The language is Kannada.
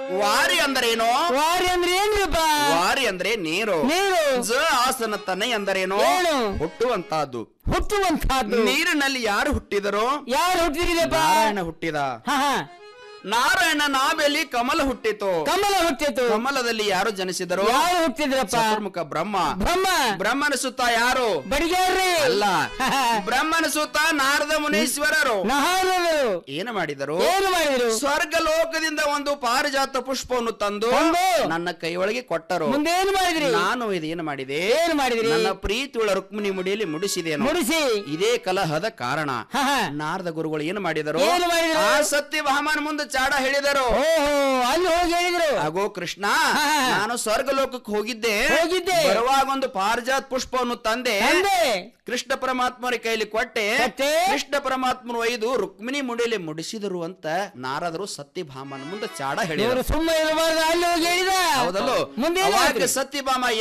ವಾರಿ ಅಂದರೇನು ವಾರಿ ಅಂದ್ರೆ ಏನ್ರಿಪ್ಪ ವಾರಿ ಅಂದ್ರೆ ನೀರು ನೀರು ಜ ಆಸನ ತನೆ ಎಂದರೇನು ಏನು? ಹುಟ್ಟುವಂತಹದ್ದು ಹುಟ್ಟುವಂತಹದ್ದು ನೀರಿನಲ್ಲಿ ಯಾರು ಹುಟ್ಟಿದರೋ ಯಾರು ಹುಟ್ಟಿದಿರಪ್ಪ ನಾರಾಯಣ ಹುಟ್ಟಿದ ಹಾ ಹಾ ನಾರಾಯಣ ನಾವೆಲ್ಲಿ ಕಮಲ ಹುಟ್ಟಿತು ಕಮಲ ಹುಟ್ಟಿತು ಕಮಲದಲ್ಲಿ ಯಾರು ಜನಿಸಿದರು ಯಾರು ಹುಟ್ಟಿದ್ರಪ್ಪ ಚತುರ್ಮುಖ ಬ್ರಹ್ಮ ಬ್ರಹ್ಮ ಬ್ರಹ್ಮನ ಸುತ್ತ ಯಾರು ಬಡಿಗೇರ್ರಿ ಅಲ್ಲ ಬ್ರಹ್ಮನ ಸುತ್ತ ನಾರದ ಮುನೀಶ್ವರರು ನಹಾರರು ಏನು ಮಾಡಿದರು ಏನು ಮಾಡಿದ್ರು ಸ್ವರ್ಗ ಲೋಕದಿಂದ ಒಂದು ಪಾರಿಜಾತ ಪುಷ್ಪವನ್ನು ತಂದು ತಂದು ನನ್ನ ಕೈ ಒಳಗೆ ಕೊಟ್ಟರು ಮುಂದೆ ಏನು ಮಾಡಿದ್ರಿ ನಾನು ಇದೇನು ಮಾಡಿದೆ ಏನು ಮಾಡಿದ್ರಿ ನನ್ನ ಪ್ರೀತಿಯುಳ್ಳ ರುಕ್ಮಿಣಿ ಮುಡಿಯಲ್ಲಿ ಮುಡಿಸಿದೇನು ಮುಡಿಸಿ ಇದೇ ಕಲಹದ ಕಾರಣ ಹಾ ಹಾ ನಾರದ ಗುರುಗಳು ಏನು ಮಾಡಿದರು ಏನು ಮಾಡಿದ್ರು? ಆ ಸತ್ಯಭಾಮನ ಮುಂದೆ ಚಾಡ ಹೇಳಿದರು ಓಹೋ ಅಲ್ಲಿ ಹೋಗಿ ಹೇಳಿದ್ರು ಆಗೋ ಕೃಷ್ಣ ಹಾ. ನಾನು ಸ್ವರ್ಗ ಲೋಕಕ್ಕೆ ಹೋಗಿದ್ದೆ ಹೋಗಿದ್ದೆ. ಬರುವಾಗ ಒಂದು ಪಾರಿಜಾತ್ ಪುಷ್ಪವನ್ನು ತಂದೆ ತಂದೆ ಕೃಷ್ಣ ಪರಮಾತ್ಮರ ಕೈಲಿ ಕೊಟ್ಟೆ ಕೊಟ್ಟೆ. ಕೃಷ್ಣ ಪರಮಾತ್ಮರು ಒಯ್ದು ರುಕ್ಮಿಣಿ ಮುಡಿಯಲ್ಲಿ ಮುಡಿಸಿದರು ಅಂತ ನಾರದರು ಸತ್ಯಭಾಮನ ಮುಂದೆ ಚಾಡ ಹೇಳಿದರು ಇವರು ಸುಮ್ಮನೆ ಇರಬಾರ್ದು ಅಲ್ಲಿ ಹೋಗಿ ಹೇಳಿದ ಹೌದಲ್ಲೋ ಮುಂದೆ ಅವಾಗ ಏನಾಯ್ತು? ಸತ್ಯಭಾಮ